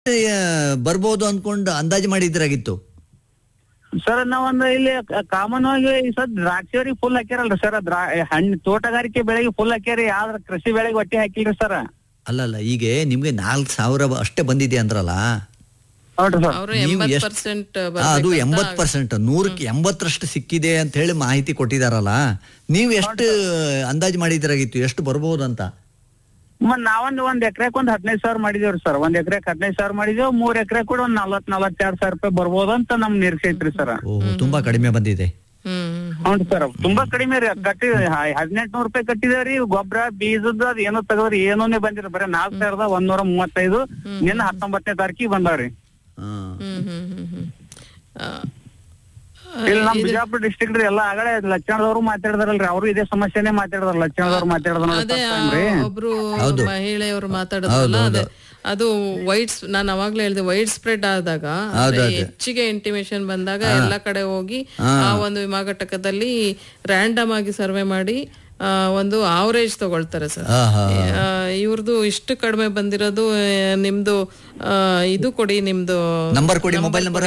ಆ, ಬರ್ಬೋದು ಅನ್ಕೊಂಡು ಅಂದಾಜು ಮಾಡಿದ್ರಾಗಿತ್ತು ಸರ್ ನಾವೊಂದು ಇಲ್ಲಿ ಕಾಮನ್ ಆಗಿ ಈ ಸದ್ ದ್ರಾಕ್ಷಿಯವ್ರಿಗೆ ಫುಲ್ ಹಾಕ್ಯಾರಲ್ರಿ ಸರ್ ದ್ರಾ ಹಣ್ಣು ತೋಟಗಾರಿಕೆ ಬೆಳೆಗೆ ಫುಲ್ ಹಾಕ್ಯಾರಿ ಆದ್ರ ಕೃಷಿ ಬೆಳೆಗೆ ಒಟ್ಟಿ ಹಾಕಿಲ್ರಿ ಸರ್ ಅಲ್ಲಲ್ಲ ಈಗ ನಿಮ್ಗೆ ನಾಲ್ಕು ಸಾವಿರ ಅಷ್ಟೇ ಬಂದಿದೆ ಅಂದ್ರಲ್ಲ ನೋಡ್ರಿ ಸರ್ ಅವರು ನೀವು ಎಂಬತ್ ಎಷ್ಟ್- ಪರ್ಸೆಂಟ್ ಆ, ಅದು ಎಂಬತ್ ಪರ್ಸೆಂಟ್ ನೂರಕ್ಕೆ ಎಂಬತ್ತರಷ್ಟು ಸಿಕ್ಕಿದೆ ಅಂತ ಹೇಳಿ ಮಾಹಿತಿ ಕೊಟ್ಟಿದಾರಲ್ಲ ನೀವು ಎಷ್ಟು ಅಂದಾಜು ಮಾಡಿದ್ರಾಗಿತ್ತು ಎಷ್ಟು ಬರ್ಬೋದು ಅಂತ ಮತ್ ನಾವೊಂದ್ ಒಂದ್ ಎಕರೆಕ್ ಒಂದ್ ಹದಿನೈದು ಸಾವಿರ ಮಾಡಿದೇವ್ರಿ ಸರ್ ಒಂದ್ ಎಕರೆಕ್ ಹದಿನೈದು ಸಾವಿರ ಮಾಡಿದೇವ್ ಮೂರ್ ಎಕರೆ ಕೂಡ ಒಂದ್ ನಲ್ವತ್ ನಲ್ವತ್ತೆರಡ್ ಸಾವಿರ ರೂಪಾಯಿ ಬರ್ಬೋದು ಅಂತ ನಮ್ ನಿರೀಕ್ಷೆ ಐತ್ರಿ ಸರ್ ಓಹ್ ತುಂಬಾ ಕಡಿಮೆ ಬಂದಿದೆ ಹ್ಮ್ ಹೌದು ಸರ್ ತುಂಬಾ ಕಡಿಮೆ ರೀ ಕಟ್ಟಿ ಹದಿನೆಂಟ್ನೂರು ರೂಪಾಯಿ ಕಟ್ಟಿದೇವ್ರಿ ಗೊಬ್ಬರ ಬೀಜದ ಅದ್ ಏನೋ ತೆಗದ್ರಿ ಏನೂನೇ ಬಂದಿರ ಬರೀ ನಾಲ್ಕ್ ಸಾವಿರದ ಒಂದೂರ ಮೂವತ್ತೈದು ನಿನ್ನ ಹತ್ತೊಂಬತ್ತನೇ ತಾರೀಕಿಗೆ ಬಂದಾವ್ರಿ ಹಾ. ಹ್ಮ್ ಹ್ಮ್ ಹ್ಮ್ ಹ್ಮ್ ಆ, ಇಲ್ಲಿ ನಮ್ ಬಿಜಾಪುರ ಡಿಸ್ಟ್ರಿಕ್ಟ್ ರೀ ಎಲ್ಲಾ ಆಗಲೇ ಲಕ್ಷಣದವ್ರು ಮಾತಾಡಿದಾರಲ್ರಿ ಅವರು ಇದೇ ಸಮಸ್ಯೆನೇ ಮಾತಾಡಿದಾರ ಲಕ್ಷಣದವ್ರು ಅದೇ ಆ, ಮಾತಾಡಿದ್ರ ಒಬ್ರು ಹೌದು. ಮಹಿಳೆಯವರು ಮಾತಾಡೋದಲ್ಲ ಅದೇ ಅದು ವೈಟ್ ನಾನು ಅವಾಗ್ಲೇ ಹೇಳಿದೆ ವೈಟ್ ಸ್ಪ್ರೆಡ್ ಆದಾಗ ಅಂದ್ರೆ ಹೆಚ್ಚಿಗೆ ಇಂಟಿಮೇಶನ್ ಬಂದಾಗ ಎಲ್ಲ ಕಡೆ ಹೋಗಿ ಆ ಒಂದು ವಿಮಾಘಟಕದಲ್ಲಿ ರ್ಯಾಂಡಮ್ ಆಗಿ ಸರ್ವೆ ಮಾಡಿ ಆ, ಒಂದು ಆವರೇಜ್ ತಗೊಳ್ತಾರೆ ಸರ್ ಹಾ, ಹಾ. ಇವ್ರದ್ದು ಇಷ್ಟು ಕಡಿಮೆ ಬಂದಿರೋದು ಆ, ನಿಮ್ದು ಆ, ಇದು ಕೊಡಿ ನಿಮ್ದು ನಂಬರ್ ಕೊಡಿ ಮೊಬೈಲ್ ನಂಬರ್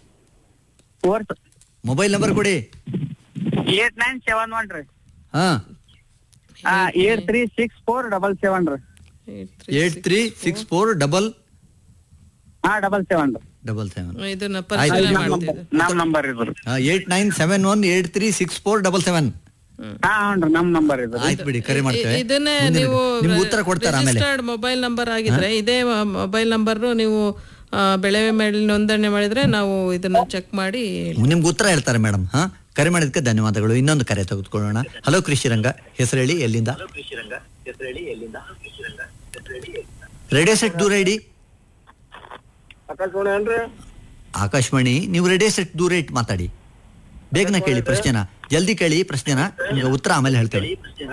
ಮೊಬೈಲ್ ನಂಬರ್ ಕೊಡಿ ಏಟ್ ನೈನ್ ಸೆವೆನ್ ಒನ್ ರೀ ಹಾ eight three six four double seven ರೀ eight three six four double ಹಾ ಡಬಲ್ ಸೆವೆನ್ ರೀ ಡಬಲ್ ಸೆವೆನ್ ಇದನ್ನ ಪರಿಶೀಲನೆ ಮಾಡ್ತಿದ್ದೆ ನಮ್ ನಂಬರ್ ಇದ್ರಿ eight nine seven one eight three six four double seven ಹಾ ಹ್ಞೂ ನಮ್ ನಂಬರ್ ಇದ್ರಿ ಆಯ್ತು ಬಿಡಿ ಕರೆ ಮಾಡ್ತೇವೆ ಇದನ್ನೇ ಮುಂದಿನ- ನೀವು ನಿಮ್ಗೆ ಉತ್ತರ ಕೊಡ್ತಾರ ಆಮೇಲೆ ರಿಜಿಸ್ಟರ್ಡ್ ಮೊಬೈಲ್ ನಂಬರ್ ಆಗಿದ್ರೆ ಇದೇ ಮೊಬೈಲ್ ನಂಬರ್ ನೀವು ಆ, ಬೆಳೆ ಮೇಲೆ ನೋಂದಣಿ ಮಾಡಿದ್ರೆ ನಾವು ಇದನ್ನ ಚೆಕ್ ಮಾಡಿ ನಿಮ್ಗೆ ಉತ್ತರ ಹೇಳ್ತಾರೆ ಮೇಡಮ್ ಹಾ ಕರೆ ಮಾಡಿದಕ್ಕೆ ಧನ್ಯವಾದಗಳು ಇನ್ನೊಂದು ಕರೆ ತೆಗೆದುಕೊಳ್ಳೋಣ ಹಲೋ ಕೃಷಿರಂಗ ಹೆಸರು ಹೇಳಿ ಎಲ್ಲಿಂದ ರೇಡಿಯೋ ಸೆಟ್ ದೂರ ಇಡಿ ಆಕಾಶವಾಣಿ ಏನ್ರಿ ಆಕಾಶವಾಣಿ ನೀವು ರೇಡಿಯೋ ಸೆಟ್ ದೂರ ಇಟ್ಟು ಮಾತಾಡಿ ಬೇಗನೆ ಕೇಳಿ ಪ್ರಶ್ನೆನ ಜಲ್ದಿ ಕೇಳಿ ಪ್ರಶ್ನೆನ ನಿಮ್ಗೆ ಉತ್ತರ ಆಮೇಲೆ ಹೇಳ್ತೇವೆ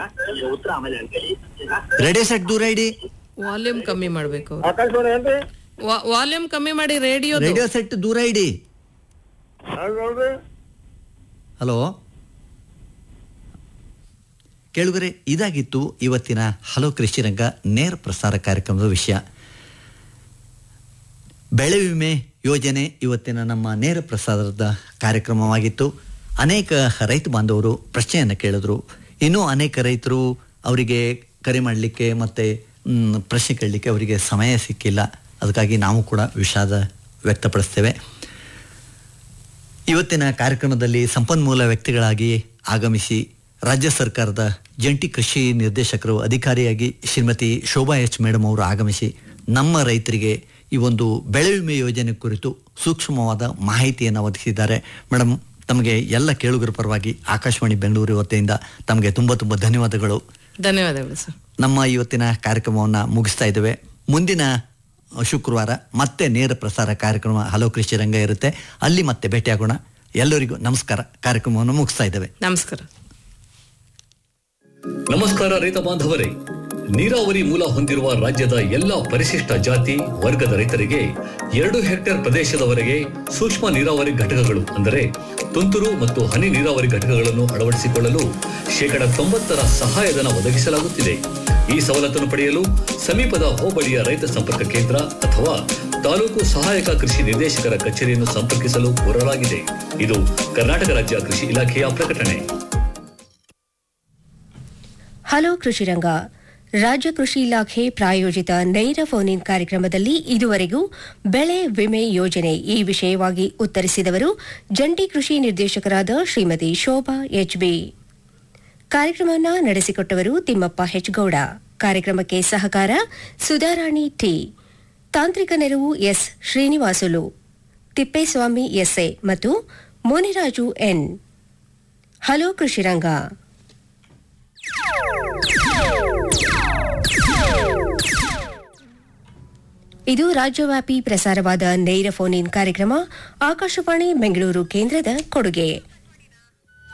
ರೇಡಿಯೋ ಸೆಟ್ ದೂರ ಇಡಿ ವಾಲ್ಯೂಮ್ ಕಮ್ಮಿ ಮಾಡ್ಬೇಕು ಆಕಾಶವಾಣಿ ಏನ್ರಿ ವಾಲ್ಯೂಮ್ ಕಮ್ಮಿ ಮಾಡಿ ರೇಡಿಯೋ ರೇಡಿಯೋ ಸೆಟ್ ದೂರ ಇಡಿ ನೋಡ್ರಿ ಹಲೋ ಕೇಳುಗರೆ ಇದಾಗಿತ್ತು ಇವತ್ತಿನ ಹಲೋ ಕೃಷಿರಂಗ ನೇರ ಪ್ರಸಾರ ಕಾರ್ಯಕ್ರಮದ ವಿಷಯ ಬೆಳೆ ವಿಮೆ ಯೋಜನೆ ಇವತ್ತಿನ ನಮ್ಮ ನೇರ ಪ್ರಸಾರದ ಕಾರ್ಯಕ್ರಮವಾಗಿತ್ತು ಅನೇಕ ರೈತ ಬಾಂಧವರು ಪ್ರಶ್ನೆಯನ್ನು ಕೇಳಿದ್ರು ಇನ್ನೂ ಅನೇಕ ರೈತರು ಅವರಿಗೆ ಕರೆ ಮಾಡಲಿಕ್ಕೆ ಮತ್ತು ಮ್, ಪ್ರಶ್ನೆ ಕೇಳಲಿಕ್ಕೆ ಅವರಿಗೆ ಸಮಯ ಸಿಕ್ಕಿಲ್ಲ ಅದಕ್ಕಾಗಿ ನಾವು ಕೂಡ ವಿಷಾದ ವ್ಯಕ್ತಪಡಿಸ್ತೇವೆ ಇವತ್ತಿನ ಕಾರ್ಯಕ್ರಮದಲ್ಲಿ ಸಂಪನ್ಮೂಲ ವ್ಯಕ್ತಿಗಳಾಗಿ ಆಗಮಿಸಿ ರಾಜ್ಯ ಸರ್ಕಾರದ ಜಂಟಿ ಕೃಷಿ ನಿರ್ದೇಶಕರು ಅಧಿಕಾರಿಯಾಗಿ ಶ್ರೀಮತಿ ಶೋಭಾ ಎಚ್ ಮೇಡಮ್ ಅವರು ಆಗಮಿಸಿ ನಮ್ಮ ರೈತರಿಗೆ ಈ ಒಂದು ಬೆಳೆ ವಿಮೆ ಯೋಜನೆ ಕುರಿತು ಸೂಕ್ಷ್ಮವಾದ ಮಾಹಿತಿಯನ್ನು ಒದಗಿಸಿದ್ದಾರೆ ಮೇಡಮ್ ತಮಗೆ ಎಲ್ಲ ಕೇಳುಗರ ಪರವಾಗಿ ಆಕಾಶವಾಣಿ ಬೆಂಗಳೂರು ವತಿಯಿಂದ ತಮಗೆ ತುಂಬ ತುಂಬ ಧನ್ಯವಾದಗಳು ಧನ್ಯವಾದಗಳು ಸರ್ ನಮ್ಮ ಇವತ್ತಿನ ಕಾರ್ಯಕ್ರಮವನ್ನು ಮುಗಿಸ್ತಾ ಇದ್ದೇವೆ ಮುಂದಿನ ಶುಕ್ರವಾರ ಮತ್ತೆ ನೇರ ಪ್ರಸಾರ ಕಾರ್ಯಕ್ರಮ ಹಲೋ ಕೃಷಿ ರಂಗ ಇರುತ್ತೆ ಅಲ್ಲಿ ಮತ್ತೆ ಭೇಟಿಯಾಗೋಣ ಎಲ್ಲರಿಗೂ ನಮಸ್ಕಾರ ಕಾರ್ಯಕ್ರಮವನ್ನು ಮುಗಿಸ್ತಾ ಇದ್ದೇವೆ ನಮಸ್ಕಾರ ನಮಸ್ಕಾರ ರೈತ ಬಾಂಧವರೇ ನೀರಾವರಿ ಮೂಲ ಹೊಂದಿರುವ ರಾಜ್ಯದ ಎಲ್ಲ ಪರಿಶಿಷ್ಟ ಜಾತಿ ವರ್ಗದ ರೈತರಿಗೆ ಎರಡು ಹೆಕ್ಟೇರ್ ಪ್ರದೇಶದವರೆಗೆ ಸೂಕ್ಷ್ಮ ನೀರಾವರಿ ಘಟಕಗಳು ಅಂದರೆ ತುಂತುರು ಮತ್ತು ಹನಿ ನೀರಾವರಿ ಘಟಕಗಳನ್ನು ಅಳವಡಿಸಿಕೊಳ್ಳಲು ಶೇಕಡ ತೊಂಬತ್ತರ ಸಹಾಯಧನ ಒದಗಿಸಲಾಗುತ್ತಿದೆ ಈ ಸವಲತ್ತನ್ನು ಪಡೆಯಲು ಸಮೀಪದ ಹೋಬಳಿಯ ರೈತ ಸಂಪರ್ಕ ಕೇಂದ್ರ ಅಥವಾ ತಾಲೂಕು ಸಹಾಯಕ ಕೃಷಿ ನಿರ್ದೇಶಕರ ಕಚೇರಿಯನ್ನು ಸಂಪರ್ಕಿಸಲು ಕೋರಲಾಗಿದೆ ಇದು ಕರ್ನಾಟಕ ರಾಜ್ಯ ಕೃಷಿ ಇಲಾಖೆಯ ಪ್ರಕಟಣೆ ಹಲೋ ಕೃಷಿರಂಗ ರಾಜ್ಯ ಕೃಷಿ ಇಲಾಖೆ ಪ್ರಾಯೋಜಿತ ನೇರ ಫೋನ್ ಇನ್ ಕಾರ್ಯಕ್ರಮದಲ್ಲಿ ಇದುವರೆಗೂ ಬೆಳೆ ವಿಮೆ ಯೋಜನೆ ಈ ವಿಷಯವಾಗಿ ಉತ್ತರಿಸಿದವರು ಜಂಟಿ ಕೃಷಿ ನಿರ್ದೇಶಕರಾದ ಶ್ರೀಮತಿ ಶೋಭಾ ಎಚ್ಬಿ ಕಾರ್ಯಕ್ರಮವನ್ನು ನಡೆಸಿಕೊಟ್ಟವರು ತಿಮ್ಮಪ್ಪ ಹೆಚ್ಗೌಡ ಕಾರ್ಯಕ್ರಮಕ್ಕೆ ಸಹಕಾರ ಸುಧಾರಾಣಿ ಟಿ ತಾಂತ್ರಿಕ ನೆರವು ಎಸ್ ಶ್ರೀನಿವಾಸುಲು ತಿಪ್ಪೇಸ್ವಾಮಿ ಎಸ್ಎ ಮತ್ತು ಮುನಿರಾಜು ಎನ್ ಹಲೋ ಕೃಷಿರಂಗ ಇದು ರಾಜ್ಯವ್ಯಾಪಿ ಪ್ರಸಾರವಾದ ನೇರ ಫೋನ್ ಇನ್ ಕಾರ್ಯಕ್ರಮ ಆಕಾಶವಾಣಿ ಬೆಂಗಳೂರು ಕೇಂದ್ರದ ಕೊಡುಗೆ